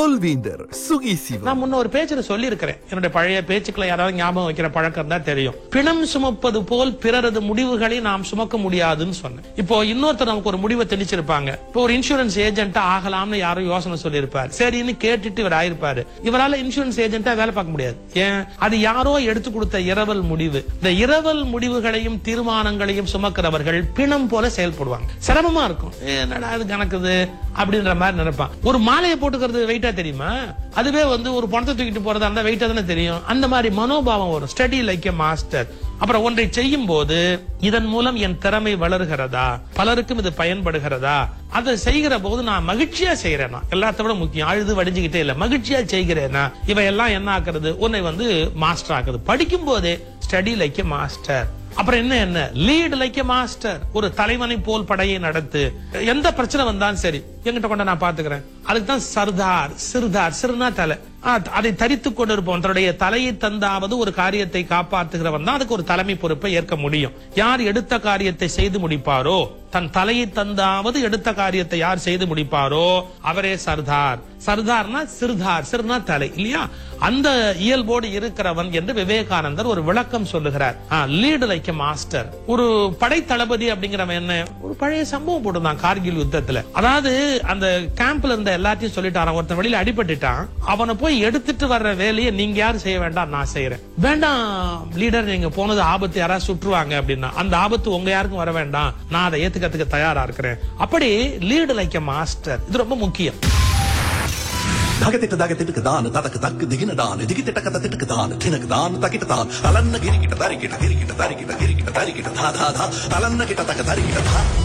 சொல்வீந்தர் சுகி சிவம் நான் முன்ன ஒரு பேச்சுல சொல்லி இருக்கிறேன் என்னுடைய பழைய பேச்சுக்களை யாராவது ஞாபகம் வைக்கிற பழக்கம் தான் தெரியும் பிணம் சுமப்பது போல் பிறரது முடிவுகளை நாம் சுமக்க முடியாதுன்னு சொன்னேன் இப்போ இன்னொருத்தர் நமக்கு ஒரு முடிவை தெளிச்சிருப்பாங்க இப்போ ஒரு இன்சூரன்ஸ் ஏஜென்ட்டா ஆகலாம்னு யாரும் யோசனை சொல்லியிருப்பார் சரின்னு கேட்டுட்டு இவர் ஆயிருப்பாரு இவரால இன்சூரன்ஸ் ஏஜென்ட்டா வேலை பார்க்க முடியாது ஏன் அது யாரோ எடுத்து கொடுத்த இரவல் முடிவு இந்த இரவல் முடிவுகளையும் தீர்மானங்களையும் சுமக்கிறவர்கள் பிணம் போல செயல்படுவாங்க சிரமமா இருக்கும் ஏ, என்னடா இது கணக்குது அப்படின்ற மாதிரி நினைப்பான் ஒரு மாலையை போட்டுக்கிறது வெயிட்டா தெரியுமா அதுவே வந்து ஒரு பணத்தை தூக்கிட்டு போறதா இருந்தா வெயிட்டா தானே தெரியும் அந்த மாதிரி மனோபாவம் வரும் ஸ்டடி லைக் எ மாஸ்டர் அப்புறம் ஒன்றை செய்யும் போது இதன் மூலம் என் திறமை வளர்கிறதா பலருக்கும் இது பயன்படுகிறதா அதை செய்கிற போது நான் மகிழ்ச்சியா செய்யறேனா எல்லாத்த விட முக்கியம் அழுது வடிஞ்சுக்கிட்டே இல்ல மகிழ்ச்சியா செய்கிறேனா இவையெல்லாம் என்ன ஆக்குறது உன்னை வந்து மாஸ்டர் ஆக்குது படிக்கும் போதே ஸ்டடி லைக் எ மாஸ்டர் அப்புறம் என்ன என்ன லீட் லைக் எ மாஸ்டர் ஒரு தலைவனை போல் படையை நடத்து எந்த பிரச்சனை வந்தாலும் சரி என்கிட்ட கொண்ட நான் பாத்துக்கிறேன் அதுக்கு தான் சர்தார் சிறுதார் சிறுனா தலை ஆ, அதை தரித்து கொண்டிருப்போம் தன்னுடைய தலையை தந்தாவது ஒரு காரியத்தை காப்பாற்றுகிறவன் தான் அதுக்கு ஒரு தலைமை பொறுப்பை ஏற்க முடியும் யார் எடுத்த காரியத்தை செய்து முடிப்பாரோ தன் தலையை தந்தாவது எடுத்த காரியத்தை யார் செய்து முடிப்பாரோ அவரே சர்தார் சர்தார்னா சிறுதார் சிறுனா தலை இல்லையா அந்த இயல்போடு இருக்கிறவன் என்று விவேகானந்தர் ஒரு விளக்கம் சொல்லுகிறார் லீடு லைக் மாஸ்டர் ஒரு படை தளபதி அப்படிங்கிறவன் என்ன ஒரு பழைய சம்பவம் போட்டுதான் கார்கில் யுத்தத்துல அதாவது அந்த கேம்ப்ல இருந்த எல்லாத்தையும் சொல்லிட்டாரான் ஒருத்தன் வெளியில அடிபட்டுட்டான் அவனை போய் எடுத்துட்டு வர்ற வேலையை நீங்க யாரும் செய்ய வேண்டாம் நான் செய்யறேன் வேண்டாம் லீடர் நீங்க போனது ஆபத்து யாராவது சுற்றுவாங்க அப்படின்னா அந்த ஆபத்து உங்க யாருக்கும் வர வேண்டாம் நான் அதை ஏத்துக்கிறதுக்கு தயாரா இருக்கிறேன் அப்படி லீடு லைக் மாஸ்டர் இது ரொம்ப முக்கியம் දගතෙට දගතෙටක දාන තදක දක්ක දිගෙන දාන දිගිතට කත තිටක දාන තිනක දාන තකිට දාන අලන්න ගිරිකිට දරිකිට ගිරිකිට දරිකිට ගිරිකිට දරිකිට දාදා දා අලන්න කිට තක දරිකිට දා